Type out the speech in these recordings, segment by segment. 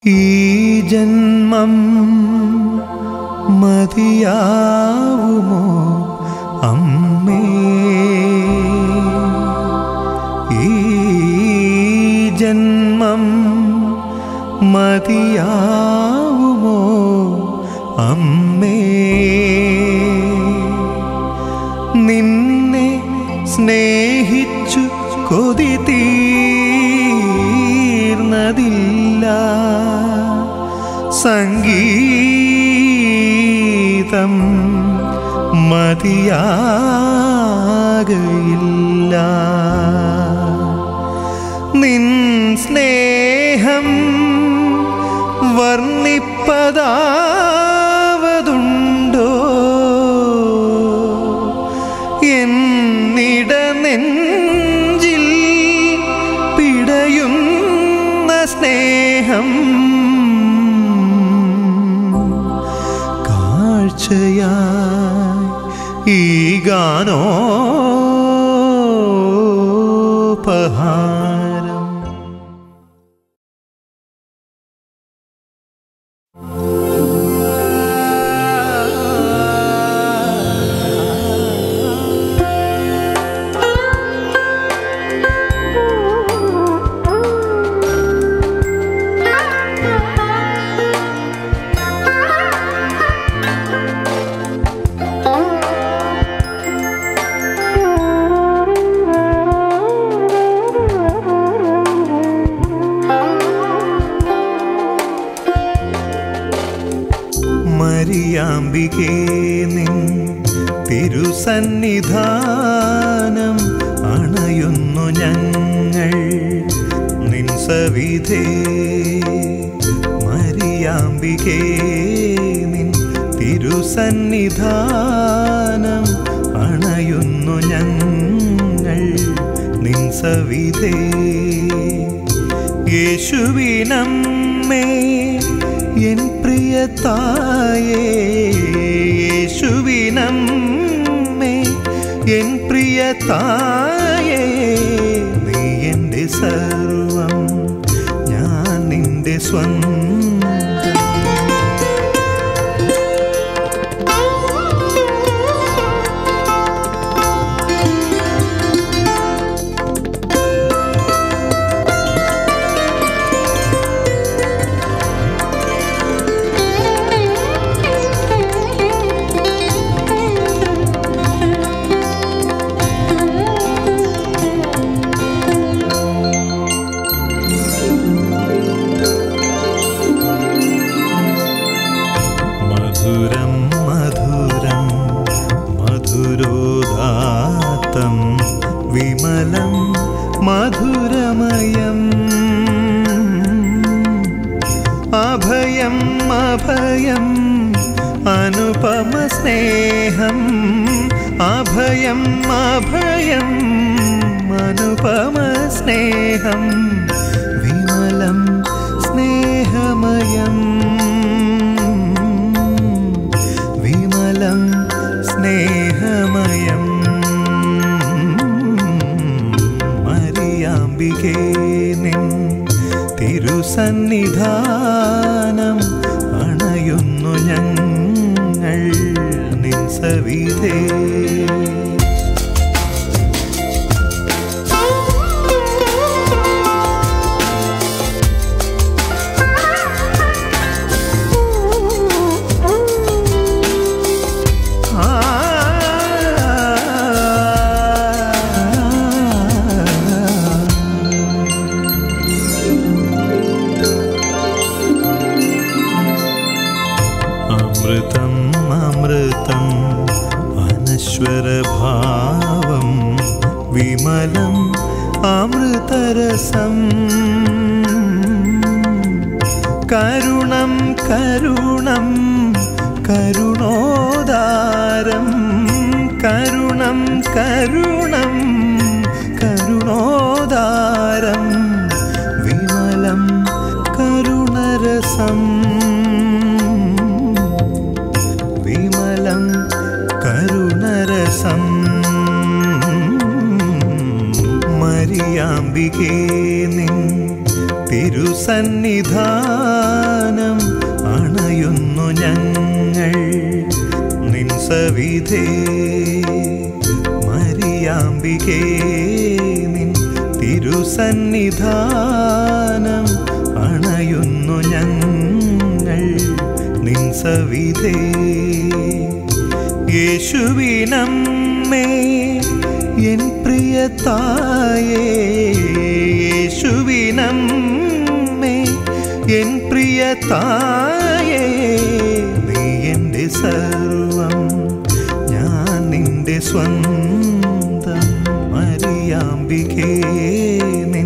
ഈ ജന്മം മതിയാവുമോ അമ്മേ ഈ ജന്മം മതിയാവുമോ അമ്മേ നിന്നെ സ്നേഹിച്ചു കൊതി തീർന്നതില്ല സംഗീതം മതിയാകയില്ല നിൻ സ്നേഹം വർണ്ണിപ്പതാവതുണ്ടോ എന്നിട നെഞ്ചിൽ പിടയുന്ന സ്നേഹം കാഴ്ചയായി ഈ ഗാനോപഹാരം മരിയാമ്പികേ നിൻ തിരുസന്നിധാനം അണയുന്നു ഞങ്ങൾ നിൻ സവിധേ മരിയാമ്പികേ നിൻ തിരുസന്നിധാനം അണയുന്നു ഞങ്ങൾ നിൻ സവിധേ യേശുവിനമ്മേ എൻ പ്രിയ തായേ യേശുവിനമ്മേ എൻ പ്രിയ തായേ നീ എൻ്റെ സർവം ഞാൻ നിന്റെ സ്വന്തം മധുരം മധുരം മധുരോദാത്തം വിമലം മധുരമയം അഭയം അഭയം അനുപമ സ്നേഹം അഭയം അഭയം അനുപമ സ്നേഹം വിമലം സ്നേഹമയം വിമലം സ്നേഹമയം മരിയാമ്പികേ നിൻ തിരുസന്നിധാനം അണയുന്നു ഞങ്ങൾ നിൻ സവിധേ അമൃതം അമൃതം അനശ്വരഭാവം വിമലം അമൃതരസം കരുണം കരുണം കരുണോദാരം കരുണം കരുണം കരുണോദാരം വിമലം കരുണരസം വിമലം കരുണരസം മരി മരിയാമ്പികേ നിൻ തിരുസന്നിധാനം അണയുന്നു ഞങ്ങൾ നിൻ സവിധേ മരിയാമ്പികേ നിൻ തിരുസന്നിധാനം അണയുന്നു ഞങ്ങൾ നിൻ സവിധേ യേശുവിനമ്മേ എൻ പ്രിയ തായേ യേശുവിനമ്മേ എൻ പ്രിയ തായേ നീ എൻ്റെ സർവം ഞാൻ നിന്റെ സ്വന്തം മരിയാമ്പികേ നിൻ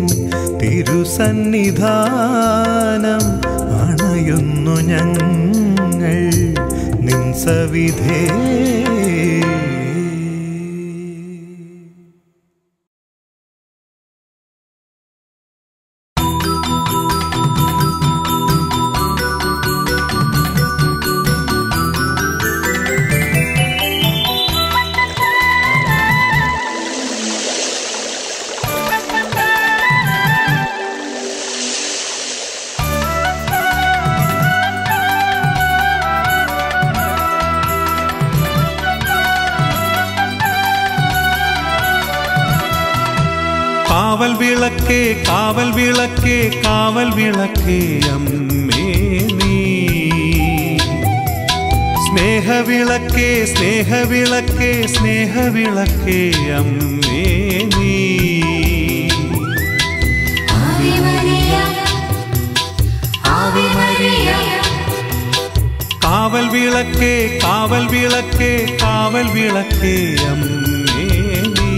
തിരുസന്നിധാനം അണയുന്നു ഞങ്ങൾ നിൻ സവിധേ കാവൽ വിളക്കേ കാവൽ വിളക്കേ കാവൽ വിളക്കേ അമ്മേ നീ സ്നേഹവിളക്കേ സ്നേഹവിളക്കേ സ്നേഹവിളക്കേ അമ്മേ നീ Ave María, Ave María, കാവൽ വിളക്കേ കാവൽ വിളക്കേ കാവൽ വിളക്കേ അമ്മേ നീ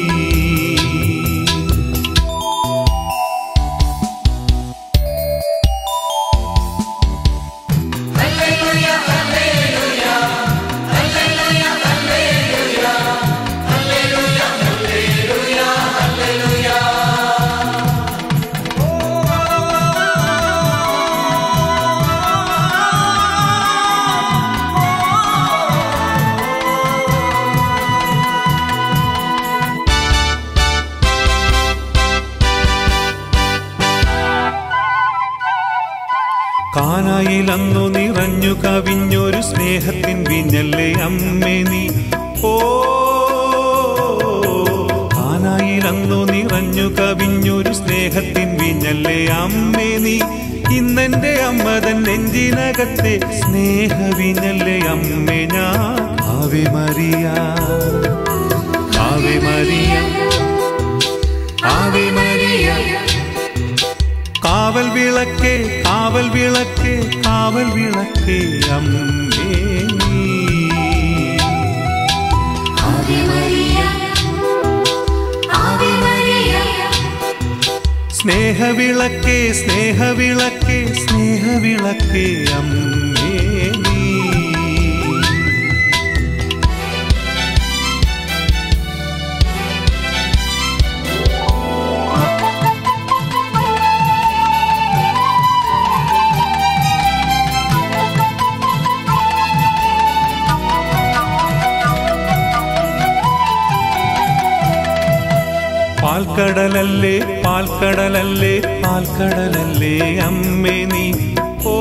കാനായിലന്നു നിറഞ്ഞു കവിഞ്ഞൊരു സ്നേഹത്തിൻ വിഞ്ഞല്ലേ അമ്മേ നീ ഓ കാനായിലന്നു നിറഞ്ഞു കവിഞ്ഞൊരു സ്നേഹത്തിൻ വിഞ്ഞല്ലേ അമ്മേ നീ ഇന്നെന്റെ അമ്മതൻ നെഞ്ചിനകത്തെ സ്നേഹവിഞ്ഞല്ലേ അമ്മേ ഞാൻ ആവെ മറിയ ആവെ മറിയ ആവെ മറിയ കാവൽ വിളക്കേ കാവൽ വിളക്കേ കാവൽ വിളക്കേ അമ്മേ നീ Ave María, Ave María, സ്നേഹവിളക്കേ സ്നേഹവിളക്കേ സ്നേഹവിളക്കേ അമ്മേ നീ പാൽക്കടലല്ലേ പാൽക്കടലല്ലേ പാൽക്കടലല്ലേ അമ്മേ നീ ഓ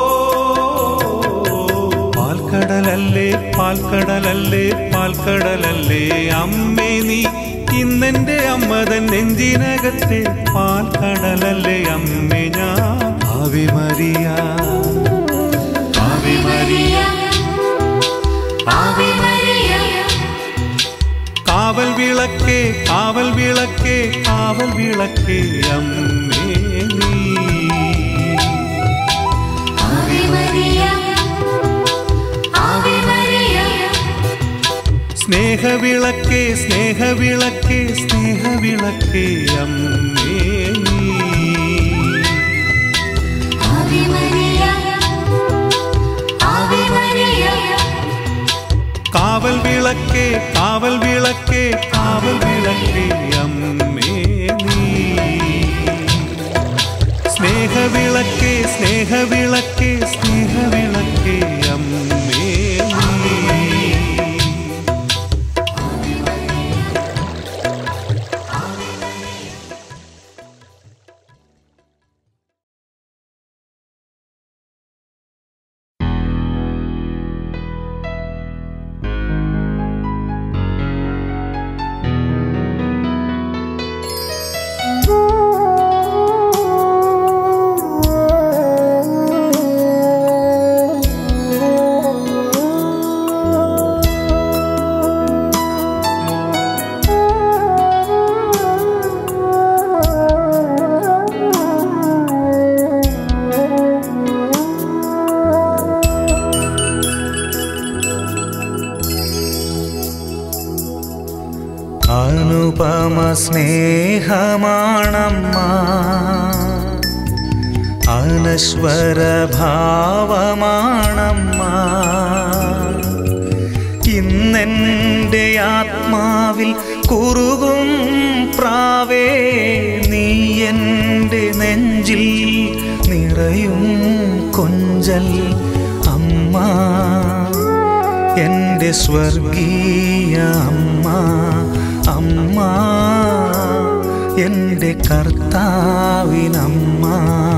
പാൽക്കടലല്ലേ പാൽക്കടലല്ലേ പാൽക്കടലല്ലേ അമ്മേ നീ ഇന്നെന്റെ അമ്മതൻ നെഞ്ചിനകത്തെ പാൽക്കടലല്ലേ അമ്മേ ഞാൻ ആവി മറിയ ആവി മറിയ Ave María, കാവൽ വിളക്കേ കാവൽ വിളക്കേ കാവൽ വിളക്കേ അമ്മേ നീ Ave María, Ave María, സ്നേഹവിളക്കേ സ്നേഹവിളക്കേ സ്നേഹവിളക്കേ അമ്മേ നീ Ave María, Ave María, കാവൽ വിളക്കേ കാവൽ വിളക്കേ കാവൽ വിളക്കേ അമ്മേ നീ സ്നേഹവിളക്കേ സ്നേഹവിളക്കേ സ്നേഹവിളക്കേ അമ്മേ നീ Ave സ്നേഹമാണമ്മ അനശ്വര ഭാവമാണമ്മ ഇന്നെൻ്റെ ആത്മാവിൽ കുറുകും പ്രാവേ നീ എൻ്റെ നെഞ്ചിൽ നിറയും കൊഞ്ചൽ അമ്മ എൻ്റെ സ്വർഗീയ അമ്മ അമ്മ എൻ്റെ കർത്താവിനമ്മ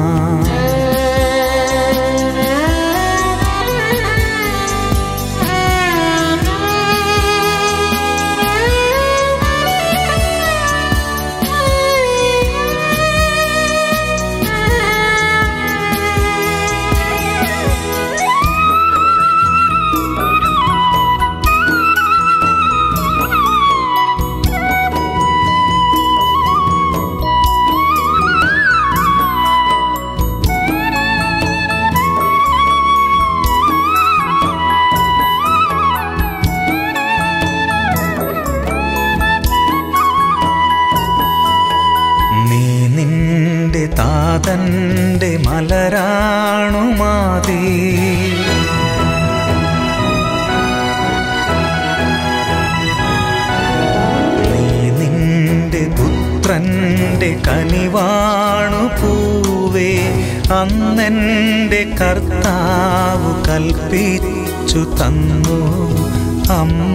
നീ നിന്റെ താതന്റെ മലരാണു മാതേ നീ നിന്റെ പുത്രന്റെ കനിവാണു പൂവേ അന്നെൻ്റെ കർത്താവ് കൽപ്പിച്ചു തന്നു അമ്മ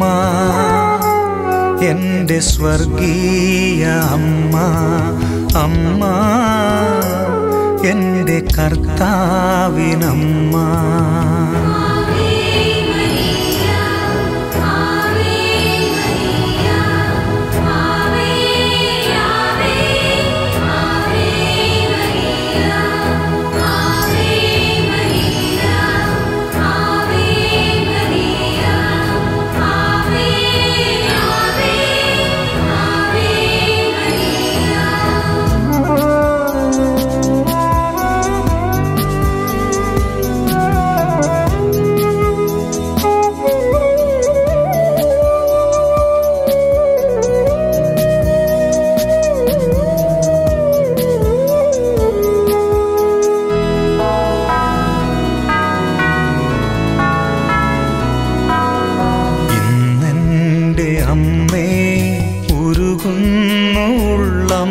എൻ്റെ സ്വർഗീയ അമ്മ അമ്മ എൻ്റെ കർത്താവിനമ്മ ഇന്നെൻ്റെ അമ്മേ ഉരുകുന്നു ഉള്ളം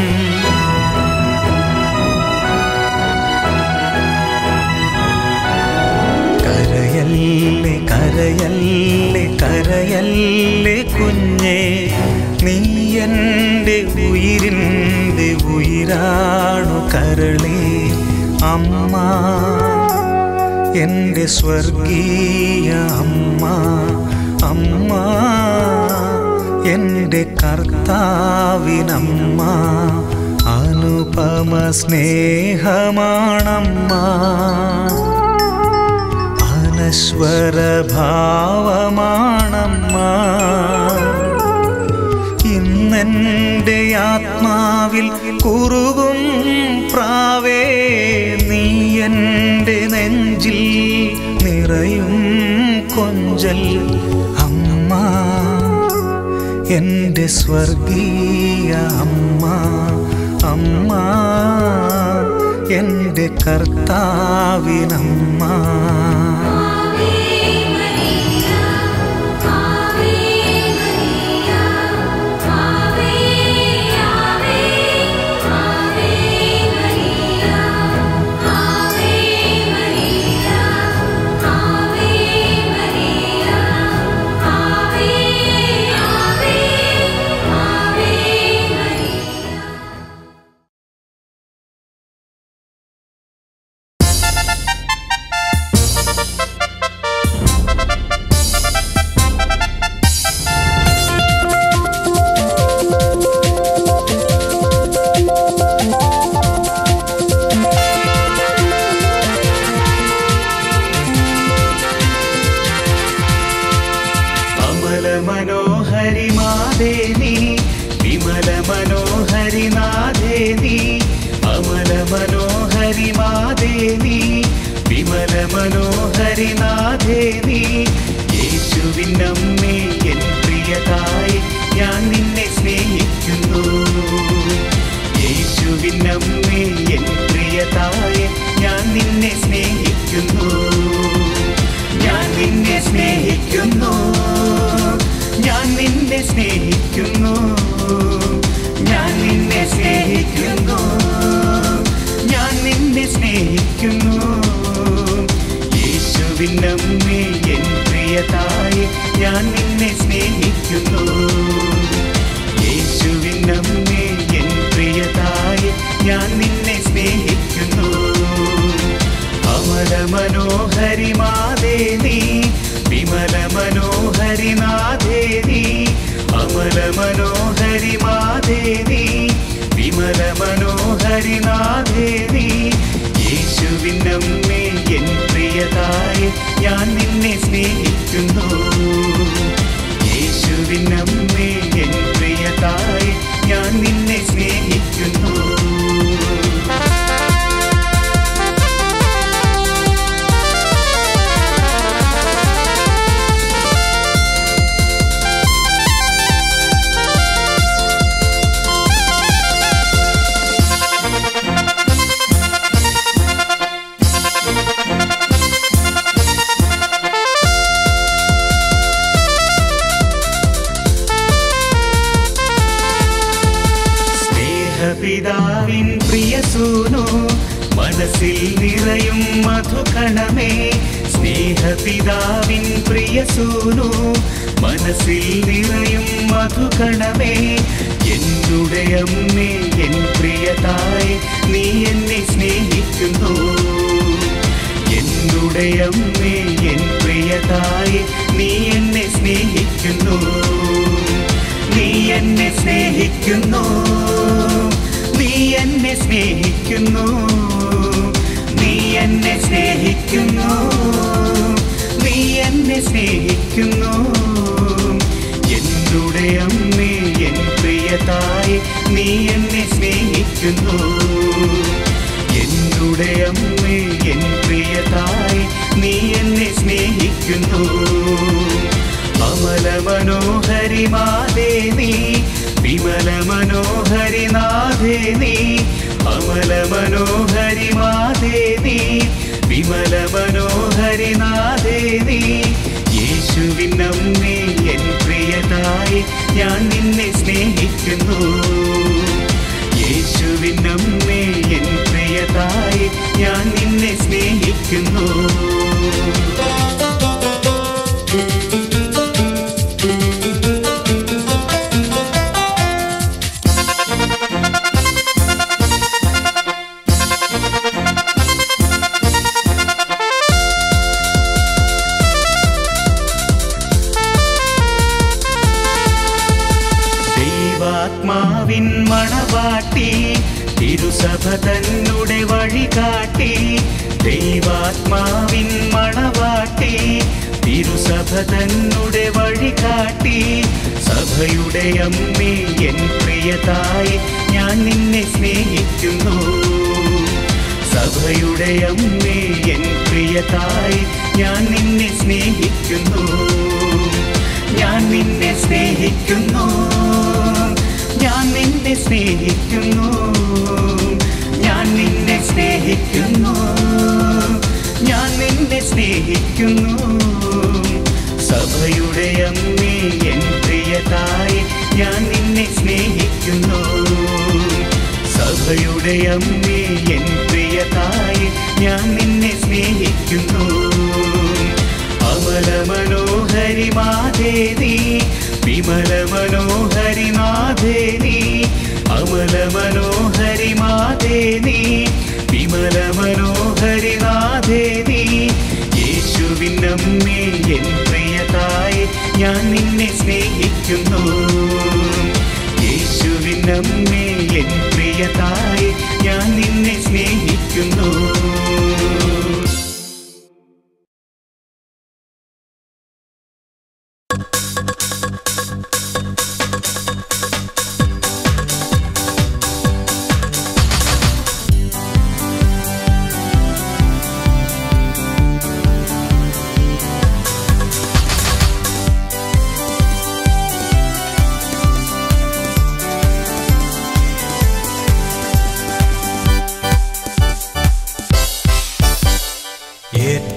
കരയല്ലേ കരയല്ലേ കരയല്ലേ കുഞ്ഞേ നീ എൻ്റെ ഉയിരിൻ്റെ ഉയിരാണു കരളേ അമ്മ എൻ്റെ സ്വർഗീയ അമ്മ അമ്മ എൻ്റെ കർത്താവിനമ്മ അനുപമ സ്നേഹമാണമ്മ അനശ്വര ഭാവമാണമ്മ ഇന്നെൻ്റെ ആത്മാവിൽ കുറുകും പ്രാവേ നീ എൻ്റെ നെഞ്ചിൽ നിറയും കൊഞ്ചൽ അമ്മ എൻ്റെ സ്വർഗീയ അമ്മ അമ്മ എൻ്റെ കർത്താവിനമ്മ Ave യേശുവിനമ്മേ എൻ പ്രിയതായ ഞാൻ നിന്നെ സ്നേഹിക്കുന്നു ഞാൻ നിന്നെ സ്നേഹിക്കുന്നു ഞാൻ നിന്നെ സ്നേഹിക്കുന്നു ഞാൻ നിന്നെ സ്നേഹിക്കുന്നു ഞാൻ നിന്നെ സ്നേഹിക്കുന്നു യേശുവിനമ്മേ എൻ പ്രിയതായ ഞാൻ നിന്നെ സ്നേഹിക്കുന്നു യേശുവിനമ്മേ എൻ പ്രിയതായ ഞാൻ നിന്നെ സ്നേഹിക്കുന്നു അമല മനോഹരി മാതേ നീ വിമല മനോഹരി നാഥേ നീ അമല മനോഹരി മാതേ നീ വിമല മനോഹരി നാഥേ നീ യേശുവിനമ്മേ എൻ പ്രിയതായ ഞാൻ നിന്നെ സ്നേഹിക്കുന്നു യേശുവിനമ്മേ എൻ പ്രിയതായ ഞാൻ നിന്നെ സ്നേഹിക്കുന്നു സ്നേഹപിതാവിൻ പ്രിയസൂനു മനസ്സിൽ നിറയും മധുകണമേ സ്നേഹപിതാവിൻ പ്രിയസൂനു മനസ്സിൽ നിറയും മധുകണമേ എന്നുടെ അമ്മേ എൻ പ്രിയതായി നീ എന്നെ സ്നേഹിക്കുന്നു എന്നുടെ അമ്മേ എൻ പ്രിയതായി നീ എന്നെ സ്നേഹിക്കുന്നു നീ എന്നെ സ്നേഹിക്കുന്നു നീ എന്നെ സ്നേഹിക്കുന്നു നീ എന്നെ സ്നേഹിക്കുന്നു നീ എന്നെ സ്നേഹിക്കുന്നു എന്നുടെ അമ്മേ എൻ പ്രിയതായി നീ എന്നെ സ്നേഹിക്കുന്നു എന്നുടെ അമ്മേ എൻ പ്രിയതായി നീ എന്നെ സ്നേഹിക്കുന്നു അമല മനോഹരി മാതേ നീ വിമല മനോഹരി നാഥേ നീ അമല മനോഹരി മാതേ നീ വിമല മനോഹരി നാഥേ നീ യേശുവിനമ്മേ എൻ പ്രിയതായി ഞാൻ നിന്നെ സ്നേഹിക്കുന്നു യേശുവിനമ്മേ എൻ പ്രിയതായി ഞാൻ നിന്നെ സ്നേഹിക്കുന്നു ദൈവാത്മാവിൻ മണവാട്ടി തിരുസഭ തന്നെ വഴികാട്ടി ദൈവാത്മാവിൻ മണവാട്ടി തിരുസഭ തന്നെ വഴികാട്ടി സഭയുടെ അമ്മേ എൻ പ്രിയതായി ഞാൻ നിന്നെ സ്നേഹിക്കുന്നു സഭയുടെ അമ്മേ എൻ പ്രിയതായി ഞാൻ നിന്നെ സ്നേഹിക്കുന്നു ഞാൻ നിന്നെ സ്നേഹിക്കുന്നു ഞാൻ നിന്നെ സ്നേഹിക്കുന്നു ഞാൻ നിന്നെ സ്നേഹിക്കുന്നു ഞാൻ നിന്നെ സ്നേഹിക്കുന്നു സഭയുടെ അമ്മേ എൻ പ്രിയതായി ഞാൻ നിന്നെ സ്നേഹിക്കുന്നു സഭയുടെ അമ്മേ എൻ പ്രിയതായി ഞാൻ നിന്നെ സ്നേഹിക്കുന്നു അമല മനോഹരി മാതേ നീ വിമല മനോഹരി നാഥേ നീ അമല മനോഹരി മാതേ നീ വിമല മനോഹരി നാഥേ നീ യേശുവിനമ്മേ എൻ പ്രിയതായി ഞാൻ നിന്നെ സ്നേഹിക്കുന്നു യേശുവിനമ്മേ എൻ പ്രിയതായി ഞാൻ നിന്നെ സ്നേഹിക്കുന്നു യേശുവിൻ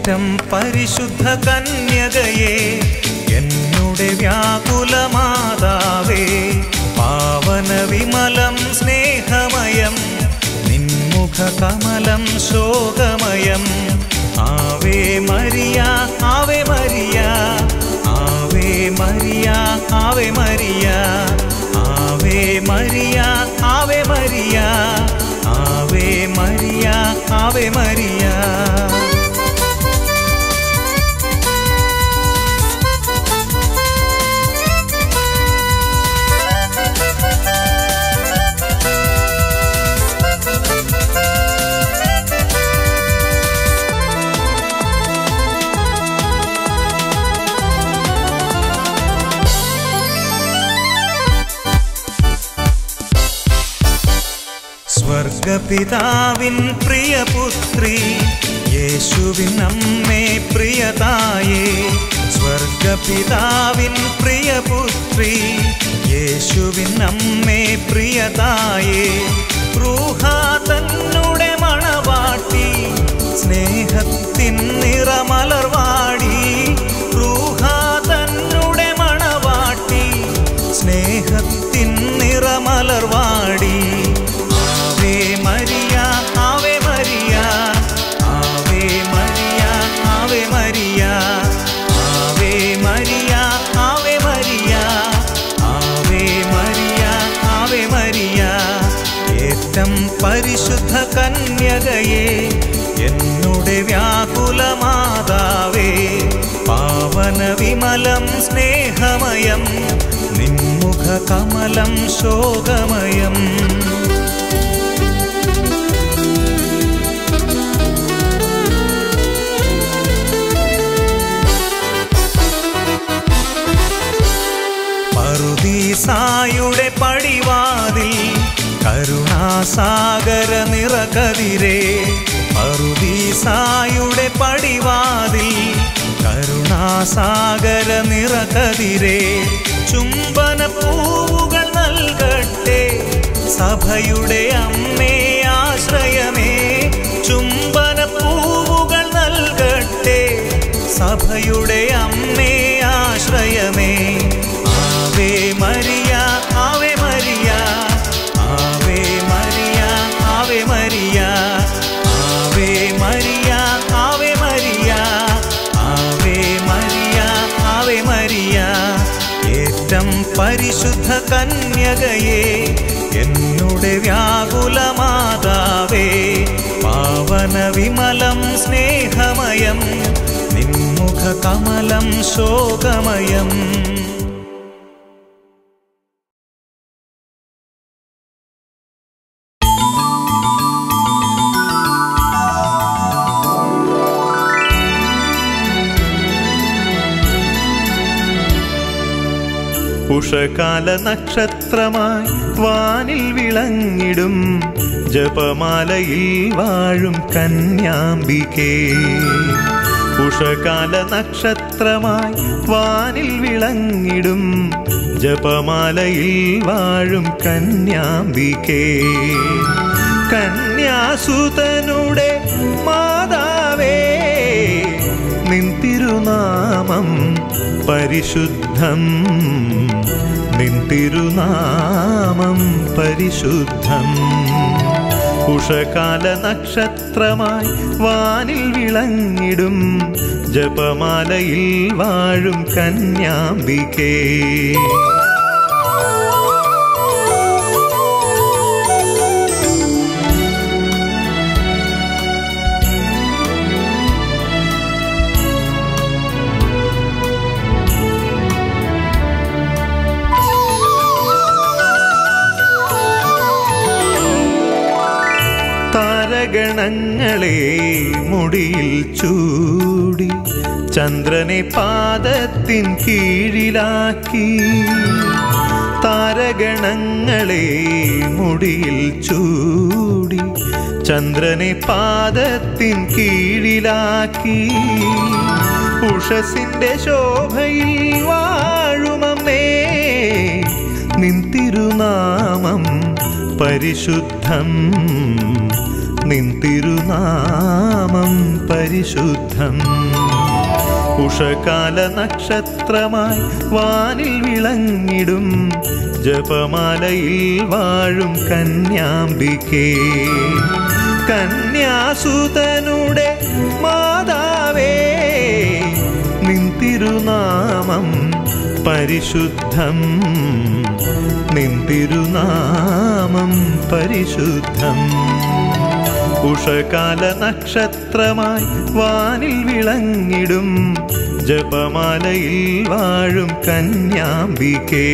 ഏറ്റം പരിശുദ്ധ കന്യകയെ എന്നുടെ വ്യാകുലമാതാവേ പാവന വിമലം സ്നേഹമയം നിൻമുഖ കമലം ശോകമയം ആവേ മരിയ ആവേ മരിയ ആവേ മരിയ ആവേ മരിയ ആവേ മരിയ ആവേ മരിയ ആവേ മരിയ ആവേ മരിയ സ്വർഗപിതാവിൻ പ്രിയപുത്രി യേശുവിൻ അമ്മേ പ്രിയതായേ സ്വർഗപിതാവിൻ പ്രിയപുത്രി യേശുവിൻ അമ്മേ പ്രിയതായേ റൂഹ തന്നുടെ മണവാട്ടി സ്നേഹത്തിൻ നിറമലർവാടി റൂഹ തന്നുടെ മണവാട്ടി സ്നേഹത്തിൻ നിറമലർവാടി ആവേ മരിയ ആവേ മരിയ ആവേ മരിയ ആവേ മരിയ ആവേ മരിയ ആവേ മരിയ ആവേ മരിയ ആവേ മരിയ ഏറ്റം പരിശുദ്ധ കന്യകയെ എന്നുടെ വ്യാകുലമാതാവേ പാവന വിമലം സ്നേഹമയം നിൻമുഖ കമലം ശോകമയം പറുദീസായുടെ പടിവാതിൽ കരുണാസാഗര നിറകതിരേ പറുദീസായുടെ പടിവാതിൽ കരുണാസാഗര നിറകതിരേ ചുംബന പൂവുകൾ നൽകട്ടെ സഭയുടെ അമ്മേ ആശ്രയമേ ചുംബന പൂവുകൾ നൽകട്ടെ സഭയുടെ അമ്മേ ആശ്രയമേ ആവേ മരിയ ആവേ മരിയ ആവേ മരിയ ആവേ മരിയ ആവേ മരിയ ആവേ മരിയ ആവേ മരിയ ആവേ മരിയ ഏറ്റം പരിശുദ്ധ കന്യകയെ എന്നുടെ വ്യാകുലമാതാവേ പാവന വിമലം സ്നേഹമയം നിൻമുഖ കമലം ശോകമയം ഉഷകാല നക്ഷത്രമായി വാനിൽ വിളങ്ങിടും ജപമാലയിൽ വാഴും കന്യാംബികേ ഉഷകാല നക്ഷത്രമായി വാനിൽ വിളങ്ങിടും ജപമാലയിൽ വാഴും കന്യാംബികേ കന്യാസുതനുടെ മാതാവേ നിൻ തിരുനാമം പരിശുദ്ധം നിൻ തിരുനാമം പരിശുദ്ധം ഉഷകാല നക്ഷത്രമായി വാനിൽ വിളങ്ങിടും ജപമാലയിൽ വാഴും കന്യാംബികേ താരഗണങ്ങളെ മുടിയിൽ ചൂടി ചന്ദ്രനെ പാദത്തിൻ കീഴിലാക്കി താരഗണങ്ങളെ മുടിയിൽ ചൂടി ചന്ദ്രനെ പാദത്തിൻ കീഴിലാക്കി ഉഷസിന്റെ ശോഭയിൽ വാഴുമമ്മേ നിൻ തിരുനാമം പരിശുദ്ധം നിൻ തിരുനാമം പരിശുദ്ധം ഉഷകാല നക്ഷത്രമായി വാനിൽ വിളങ്ങിടും ജപമാലയിൽ വാഴും കന്യാംബികേ കന്യാസുതനുടെ മാതാവേ നിൻ തിരുനാമം പരിശുദ്ധം നിൻ തിരുനാമം പരിശുദ്ധം ഉഷകാല നക്ഷത്രമായി വാനിൽ വിളങ്ങിടും ജപമാലയിൽ വാഴും കന്യാംബികേ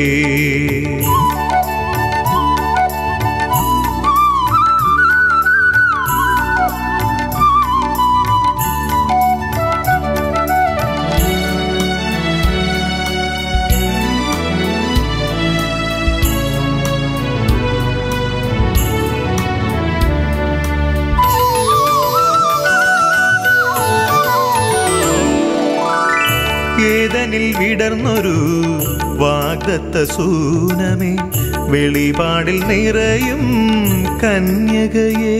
ഏതനിൽ വിടർന്നൊരു വാഗ്ദത്ത സൂനമേ വെളിപാടിൽ നിറയും കന്യകയേ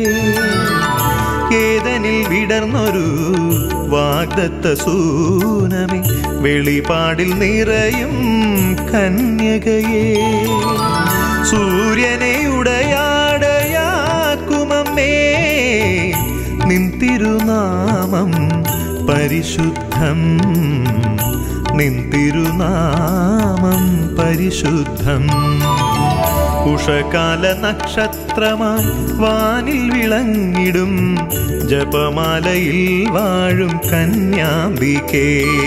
ഏതനിൽ വിടർന്നൊരു വാഗ്ദത്ത സൂനമേ വെളിപാടിൽ നിറയും കന്യകയേ സൂര്യനെ ഉടയാടയാക്കുമമ്മേ നിൻ തിരുനാമം പരിശുദ്ധം നിൻ തിരുനാമം പരിശുദ്ധം ഉഷകാല നക്ഷത്രമായി വാനിൽ വിളങ്ങിടും ജപമാലയിൽ വാഴും കന്യാംബികേ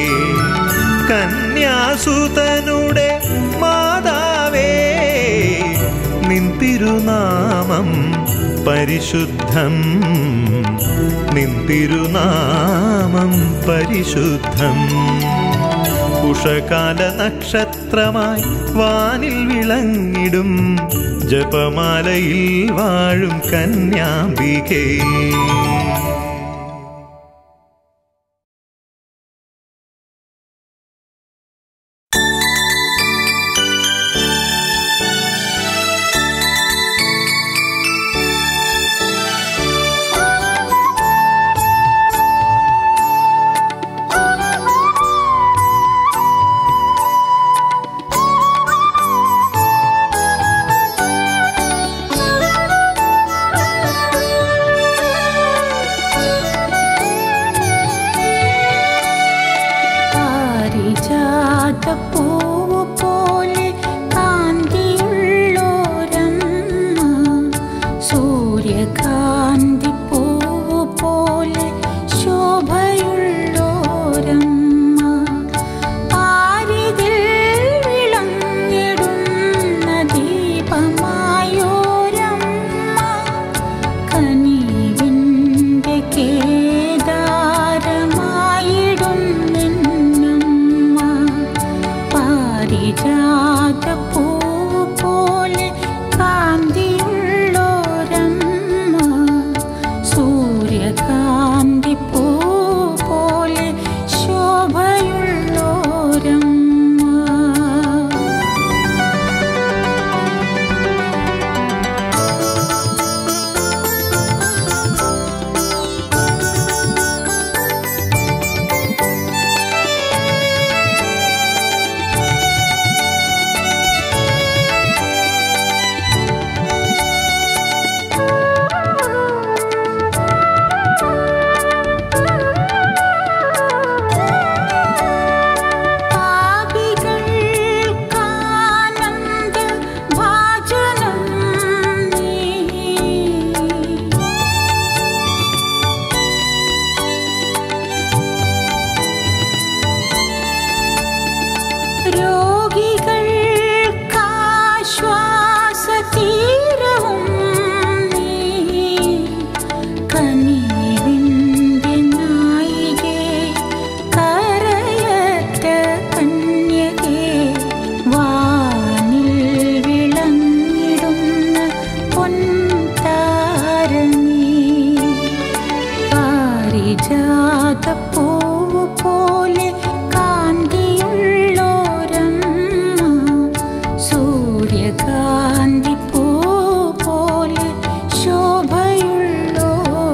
കന്യാസുതനുടെ മാതാവേ നിൻ തിരുനാമം പരിശുദ്ധം നിൻ തിരുനാമം പരിശുദ്ധം ഉഷകാല നക്ഷത്രമായി വാനിൽ വിളങ്ങിടും ജപമാലയിൽ വാഴും കന്യാംബികേ പാരിജാതപ്പൂവ് പോലെ കാന്തിയുള്ളോരമ്മ സൂര്യകാന്തി പൂവ് പോലെ ശോഭയുള്ളോരമ്മ പാരിതിൽ വിളങ്ങിടുന്ന ദീപമായോരമ്മ കനിവിൻ്റെ കേദാരമായിടും നിന്നമ്മ പാരിജാത പൂവ് പോലെ കാന്തിയുള്ളോരമ്മ സൂര്യകാന്തി പൂ പോലെ ശോഭയുള്ളോരമ്മ പാപികൾക്കാനന്ദ ഭാജനം നീ രോഗികൾക്കാശ്വാസതീരവും നീ കനിവിൻ്റെ നായികേ കരയറ്റ കന്യകേ വാനിൽ വിളങ്ങിടുന്ന പൊൻതാരമേ പാരിജാത പൂവ് പോലെ കാന്തിയുള്ളോരമ്മ സൂര്യകാന്തി പൂ പോലെ ശോഭയുള്ളോരമ്മ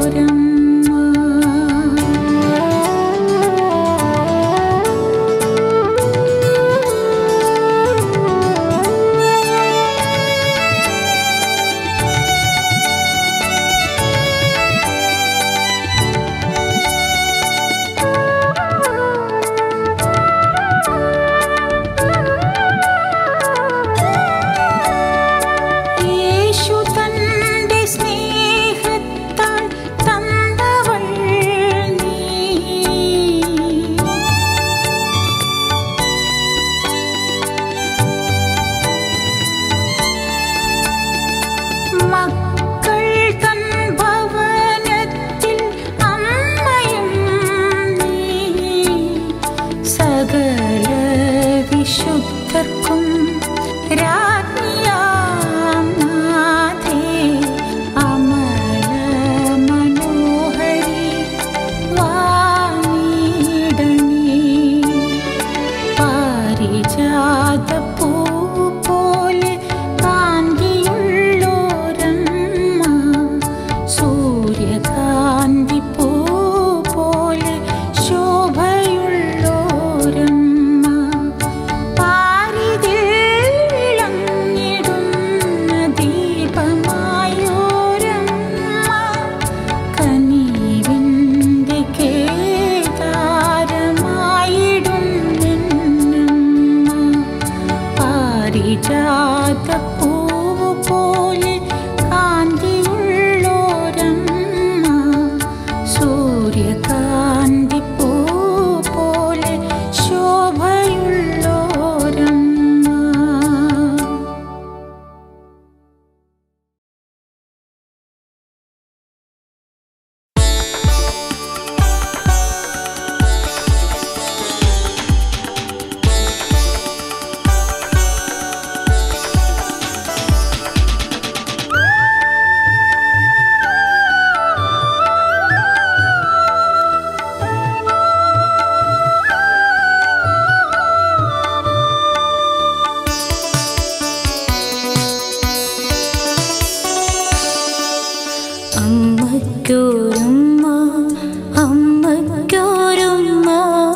അമ്മയ്ക്കൊരുമ്മ അമ്മയ്ക്കൊരുമ്മ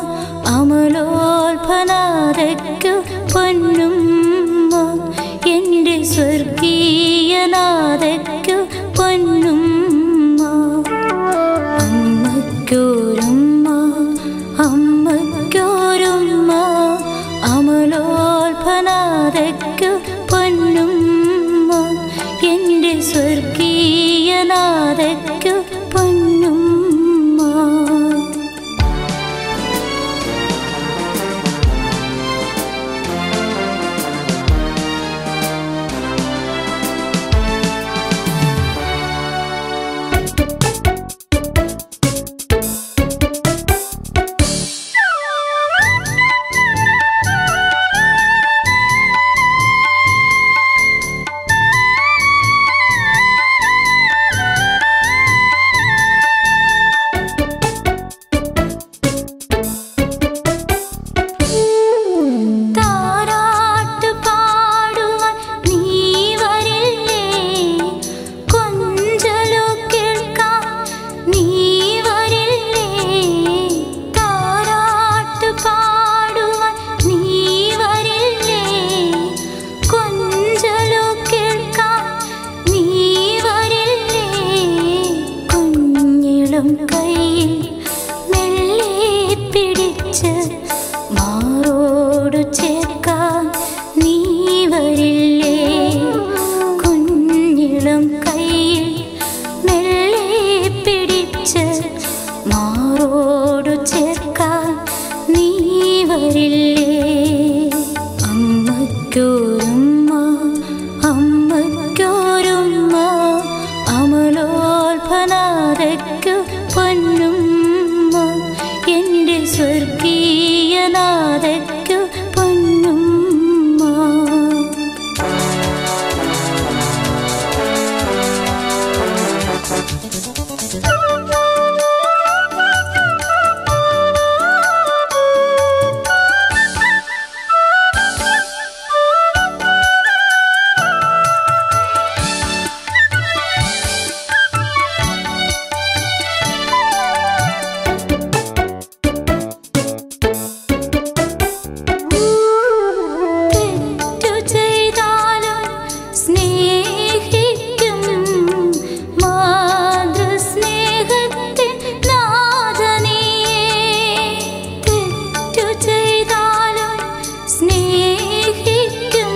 അമലോത്ഭനാരയ്ക്കു പൊന്നുമ്മ എൻ്റെ സ്വർഗീയനാഥയ്ക്കു പൊന്നുമ്മ അമ്മയ്ക്കൊരുമ്മ അമ്മയ്ക്കൊരുമ്മ അമലോത്ഭനാരയ്ക്കു പൊന്നുമ്മ എൻ്റെ സ്വർഗീയനാഥയ്ക്കു പൊന്നുമ്മ താരാട്ട് പാടുവാൻ നീ വരില്ലേ കൊഞ്ചലോ കേൾക്കാൻ നീ വരില്ലേ താരാട്ട് പാടുവാൻ നീ വരില്ലേ കൊഞ്ചലോ കേൾക്കാൻ നീ വരില്ലേ കുഞ്ഞിളും കയ്യിൽ മെല്ലെ പിടിച്ച് മാറോടു ചേർക്കാൻ നീ വരില്ലേ കുഞ്ഞിളം കയ്യിൽ മെല്ലെ പിടിച്ച് മാറോടു ചേർക്കാൻ നീ വരില്ലേ അമ്മയ്ക്കൊരുമ്മ അമ്മയ്ക്കൊരുമ്മ അമലോത്ഭനാരയ്ക്കു പൊന്നുമ്മ എൻ്റെ സ്വർഗീയനാഥയ്ക്കു പൊന്നുമ്മ തെറ്റു ചെയ്താലും സ്നേഹിക്കും മാതൃസ്നേഹത്തിൻ നാഥനിയേ തെറ്റു ചെയ്താലും സ്നേഹിക്കും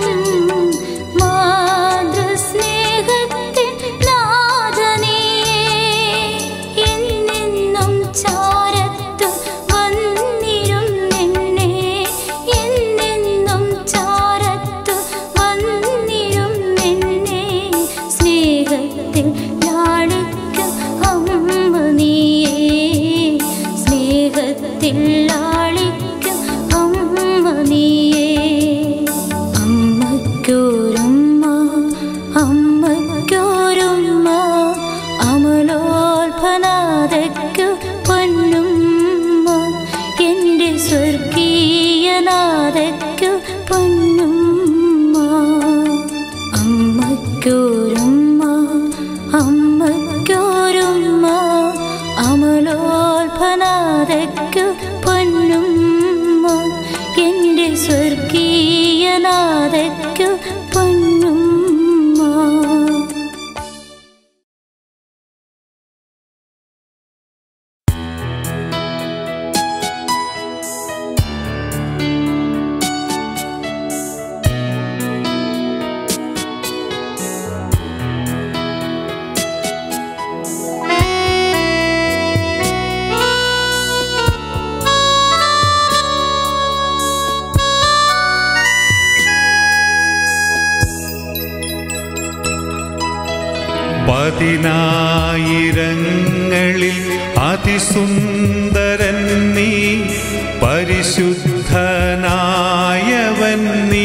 മാതൃസ്നേഹത്തിൻ നാഥനിയേ എന്നെന്നും ചാരത്തു വന്നിരുന്നെന്നെ എന്നെന്നും ചാരത്തു വന്നിരുന്നെന്നെ സ്നേഹത്തിൽ ലാളിക്കും അമ്മ നീയേ സ്നേഹത്തിൽ ലാളിക്കും അമ്മ നീയേ അമ്മയ്ക്കൊരുമ്മ അമ്മയ്ക്കൊരുമ്മ അമലോത്ഭനാഥയ്ക്കു പൊന്നുമ്മ എൻ്റെ സ്വർഗീയനാഥയ്ക്കു പൊന്നുമ്മ അമ്മയ്ക്കൊരുമ്മ അമ്മയ്ക്കൊരുമ്മ അമലോത്ഭനാഥയ്ക്കു പൊന്നുമ്മ എൻ്റെ സ്വർഗീയനാഥയ്ക്കു പൊന്നുമ്മ പതിനായിരങ്ങളിൽ അതിസുന്ദരൻ നീ പരിശുദ്ധനായവൻ നീ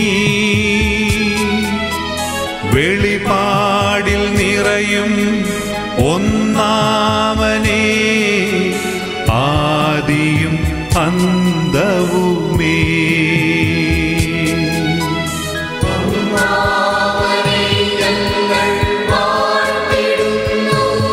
വെളിപാടിൽ നിറയും ഒന്നാമനേ ആദിയും അന്തവുമേ ഞങ്ങൾ വാഴ്ത്തിടുന്നു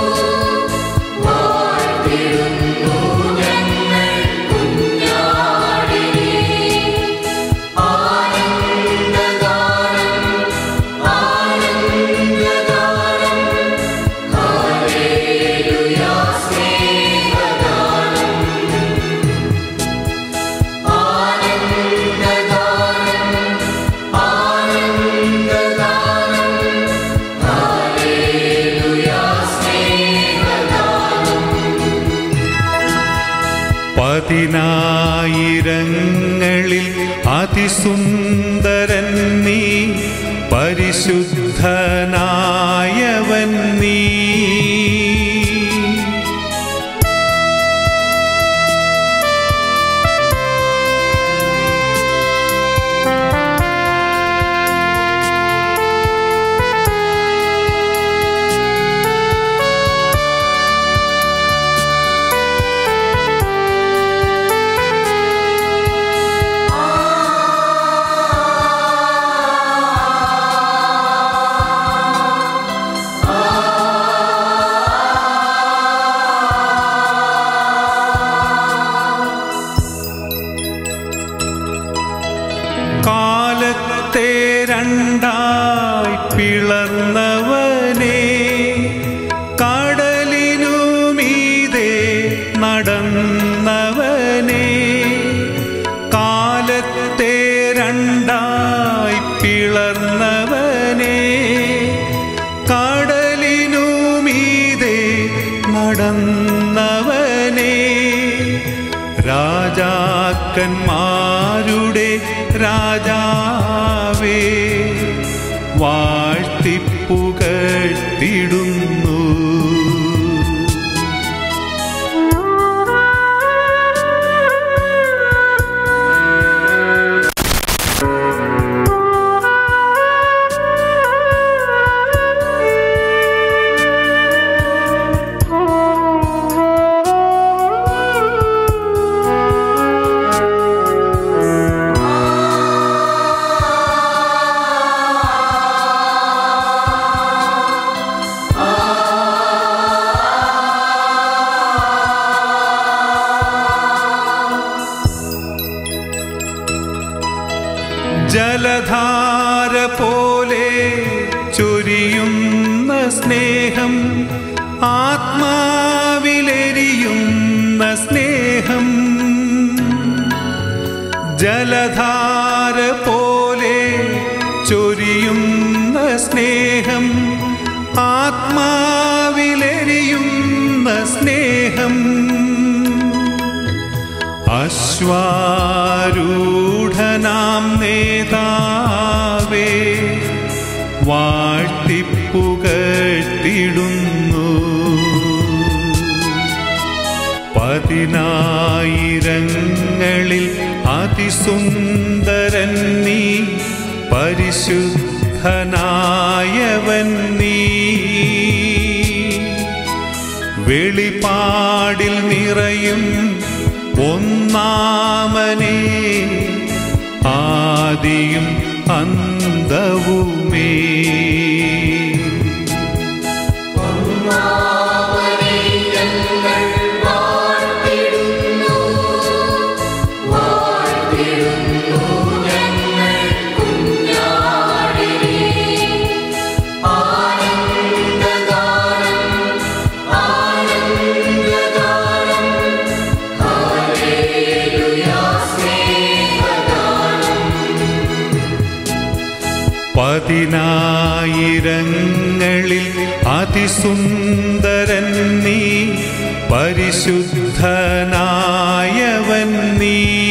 പതിനായിരങ്ങളിൽ അതിസുന്ദരൻ നീ പരിശുദ്ധനായവൻ നീ കാലത്തെ രണ്ടായി പിളർന്നവനെ കടലിനു മീതെ നടന്നവനെ കാലത്തെ രണ്ടായി പിളർന്നവനെ കടലിനു മീതെ നടന്നവനെ രാജാക്കന്മാരുടെ രാജാവേ വാഴ്ത്തിപ്പുകഴ്ത്തിടുന്നു ജലധാര പോലെ ചൊരിയുന്ന സ്നേഹം ആത്മാവിലെരിയുന്ന സ്നേഹം ജലധാര പോലെ ചൊരിയുന്ന സ്നേഹം ആത്മാവിലെരിയുന്ന സ്നേഹം അശ്വാരൂഢനാം നേതാവേ വാഴ്ത്തിപ്പുകഴ്ത്തിടുന്നു പതിനായിരങ്ങളിൽ അതിസുന്ദരൻ നീ പരിശുദ്ധനായവൻ നീ വെളിപാടിൽ നിറയും ഒന്നാമനെ ആദിയും അന്തവുമേ പതിനായിരങ്ങളിൽ അതിസുന്ദരൻ നീ പരിശുദ്ധനായവൻ നീ